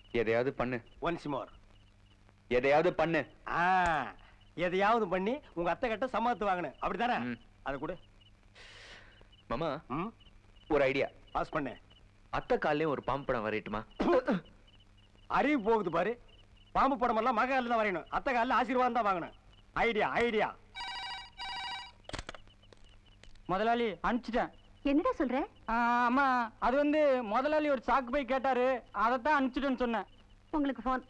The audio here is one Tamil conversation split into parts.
எதையாவது பண்ணு ஒன்ஸ் மோர் எதையாவது பண்ணு ஆ எதையாவது பண்ணி உங்க அத்தை கிட்ட சம்மதத்து வாங்கினேன் அப்படிதானே ம். அதை கொடு மாமா ம் ஒரு ஐடியா பாஸ் பண்ணு அத்தை காலையும் ஒரு பாம்பு படம் வரையட்டுமா அறிவு போகுது பாரு பாம்பு படம் எல்லாம் மக தான் வரையணும் அத்தை காலில் ஆசீர்வாதம் தான் வாங்கணும் ஐடியா ஐடியா முதலாளி அனுப்பிச்சிட்டேன் என்னடா சொல்ற ஆ, அம்மா அது வந்து முதலாளி ஒரு சாக்கு போய் கேட்டாரு அதைத்தான் அனுப்பிச்சிட்டேன்னு சொன்னேன் உங்களுக்கு போன்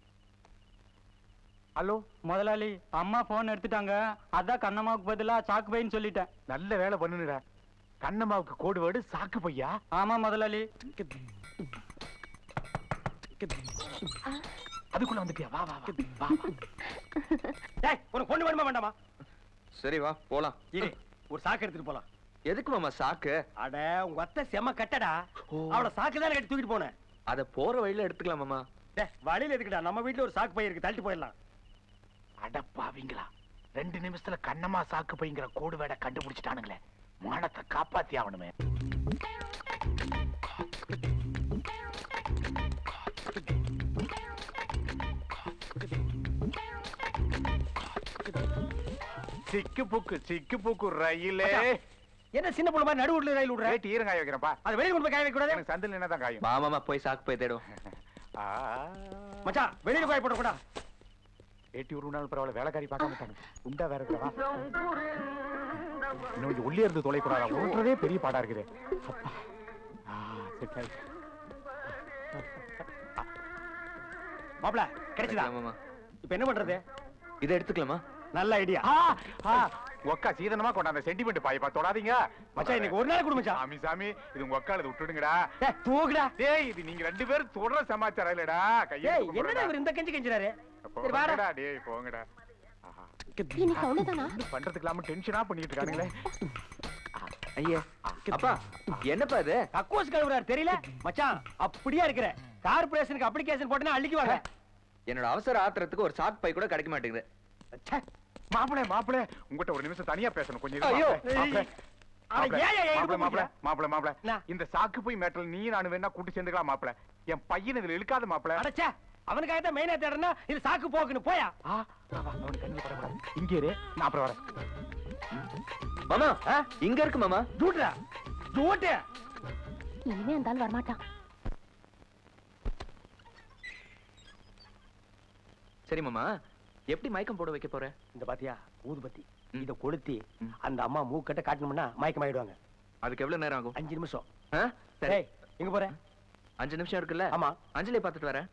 ஹலோ முதலாளி அம்மா போன் எடுத்துட்டாங்க அதான் கண்ணம்மாவுக்கு பதிலா சாக்கு பைன்னு சொல்லிட்டேன் நல்ல வேலை பண்ணுடா கண்ணம்மாவுக்கு கோடு வேர்டு சாக்கு பையா ஆமா முதலாளி அதுக்குள்ள வந்துட்டியா வா வா வா வா வா. டேய் உனக்கு பொண்ணு வேணுமா வேண்டாமா சரி வா போலாம் இரு ஒரு சாக்கு எடுத்துட்டு போலாம் எதுக்கு மாமா சாக்கு அட உங்க அத்தை செம கட்டடா ஓ. அவள சாக்கு தானே கட்டி தூக்கிட்டு போனேன் அத போற வழியில எடுத்துக்கலாம் மாமா டேய் வழியில எதுக்குடா நம்ம வீட்ல ஒரு சாக்கு பை இருக்கு தள்ளிட்டு போயிடலாம் அடப்பாவீங்களா ரெண்டு நிமிஷத்துல கண்ணம்மா சாக்கு பைங்கிற கோடு வேட கண்டுபிடிச்சிட்டானுங்களே மானத்தை காப்பாத்தி ஆகணுமே சிக்கு புக்கு சிக்கு புக்கு ரயிலே என்ன சின்ன பொண்ணு மாதிரி நடுவுல ரயில் விடுற ரேட்டு ஈரங்காய வைக்கிறப்பா அது வெளிய கொண்டு போய் காய வைக்க கூடாது எனக்கு சந்தில் என்ன தான் காயும் வா மாமா போய் சாக்கு போய் தேடும் ஆ. மச்சான் வெளியில காய போட கூடாது ஏட்டி ஒரு நாள் பரவாயில்ல வேலைக்காரி பார்க்க மாட்டாங்க உண்டா வேற இருக்கிறவா இன்னும் கொஞ்சம் உள்ளே இருந்து தொலைக்கூடாதா ஓட்டுறதே பெரிய பாடா இருக்குது அப்பா. ஆ, set ஆயிடுச்சு. மாப்ள கிடைச்சதா மாமா இப்ப என்ன பண்றது இதை எடுத்துக்கலாமா நல்ல ஐடியா ஆ, ஆ, ஒக்கா சீதனமா கொண்டாந்த சென்டிமெண்ட் பாய்ப்பா தொடாதீங்க மச்சான் இன்னைக்கு ஒரு நாள் கொடு மச்சான் சாமி சாமி இது உங்க ஒக்கால இது விட்டுடுங்கடா டேய் தூக்குடா டேய் இது நீங்க ரெண்டு பேரும் தொடர சமாச்சாரம் இல்லடா கையை டேய் என்னடா இவர் இந்த கஞ்சி கஞ்சிறாரு சரி வாடா போங்கடா டேய் போங்கடா ஆஹா. இன்னைக்கு அவ்வளவுதானா இது பண்றதுக்கு இல்லாம டென்ஷனா பண்ணிட்டு இருக்கானுங்களே ஐயா அப்பா என்னப்பா இது கக்கூஸ் கழுவுறாரு தெரியல மச்சான் அப்படியே இருக்கிற கார்பரேஷனுக்கு அப்ளிகேஷன் போட்டனா அள்ளிக்குவாங்க என்னோட அவசர ஆத்திரத்துக்கு ஒரு சாக்கு பை கூட கிடைக்க மாட்டேங்குது ச்சே. மாப்பிள மாப்பிள உங்ககிட்ட ஒரு நிமிஷம் தனியா பேசணும் கொஞ்சம் இரு, ஐயோ. மாப்பிளை. அட, மாப்பிளை, ஏன், ஏன், ஏன் மாப்பிளை, இப்படி மாப்பிளை, பண்ற? மாப்பிளை, மாப்பிளை. என்ன? இந்த சாக்கு போய் மேட்டல் நீ நான் வேணா கூட்டி சேர்ந்துக்கலாம் மாப்பிள என் பையன் இதுல இழுக்காத மாப்பிள அடச்சே அவனுக்காக தான் மெயினா தேடுறா இது சாக்கு போக்குன்னு போயா ஆ, வா, வா, அவனுக்கு கண்ணுல படக்கூடாது. இங்கே இரு நான் அப்புறம் வரேன் மாமா இங்க இருக்கு மாமா ஜூட்ரா ஜூட்டு இனிமே அந்த ஆள் வரமாட்டான் சரி மாமா எப்படி மயக்கம் போட வைக்க போற இந்த பாத்தியா ஊதுபத்தி ம். இத கொளுத்தி ம். அந்த அம்மா மூக்கட்ட காட்டணும்னா மயக்கம் ஆயிடுவாங்க அதுக்கு எவ்வளவு நேரம் ஆகும் அஞ்சு நிமிஷம் ஆ? சரி டேய் எங்க போற அஞ்சு நிமிஷம் இருக்குல்ல ஆமா அஞ்சலி பார்த்துட்டு வரேன்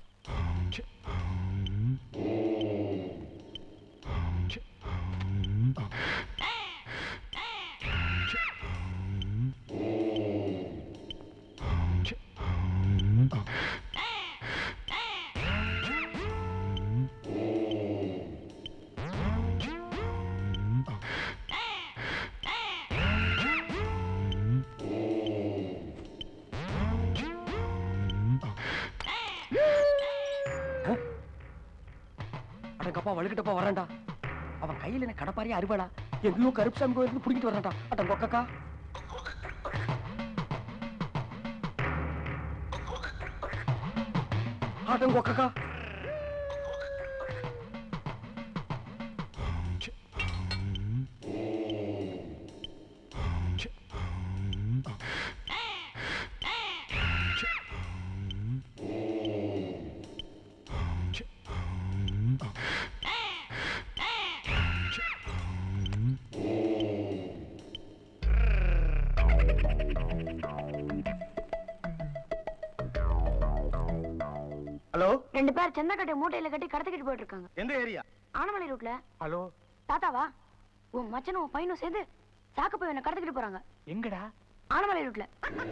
அடங்கப்பா வழுக்கிட்டப்பா வரான்டா அவன் கையில என்ன கடப்பாரியா அறுவாளா எங்கேயோ கருப்புசாமி கோயிலுக்கு புடிங்கிட்டு வரான்டா அட கொக்கக்கா அடம் கொக்கக்கா ஹலோ ரெண்டு பேர் செந்தக்கட்டை மூட்டையில கட்டி கடத்திக்கிட்டு போயிட்டு இருக்காங்க எந்த ஏரியா ஆனமலை ரூட்ல ஹலோ தாத்தாவா உன் மச்சனும் உன் பையனும் சேர்ந்து சாக்கு போய் என்ன கடத்திக்கிட்டு போறாங்க எங்கடா ஆனமலை ரூட்ல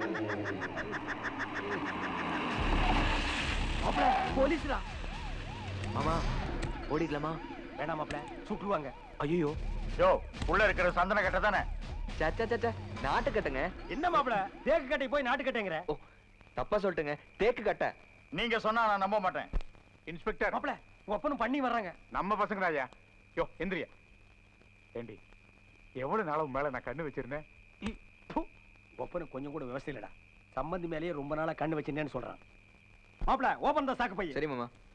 மாப்ள போலீஸ்டா மாமா ஓடிடலாமா வேணாம் மாப்ள சுட்டுருவாங்க ஐயோ யோ உள்ள இருக்கிற சந்தன கட்ட தானே சச்சா சச்சா நாட்டு கட்டுங்க என்ன மாப்ள தேக்கு கட்டை போய் நாட்டு கட்டைங்கிற ஓ தப்பா சொல்லிட்டுங்க தேக்கு கட்டை நீங்க சொன்னா நான் நம்ப மாட்டேன் இன்ஸ்பெக்டர் மாப்ள உங்க அப்பனும் பண்ணி வர்றாங்க நம்ம பசங்க ஐயா யோ எந்திரியா ஏண்டி எவ்வளவு நாள் உன் மேல நான் கண்ணு வச்சிருந்தேன் இ, ப்பு. உங்க அப்பனுக்கு கொஞ்சம் கூட விவசாயம் இல்லடா சம்பந்தி மேலேயே ரொம்ப நாளா கண்ணு வச்சிருந்தேன்னு சொல்றான் மாப்பிள ஓபன் தான் சாக்கு பைய சரி மாமா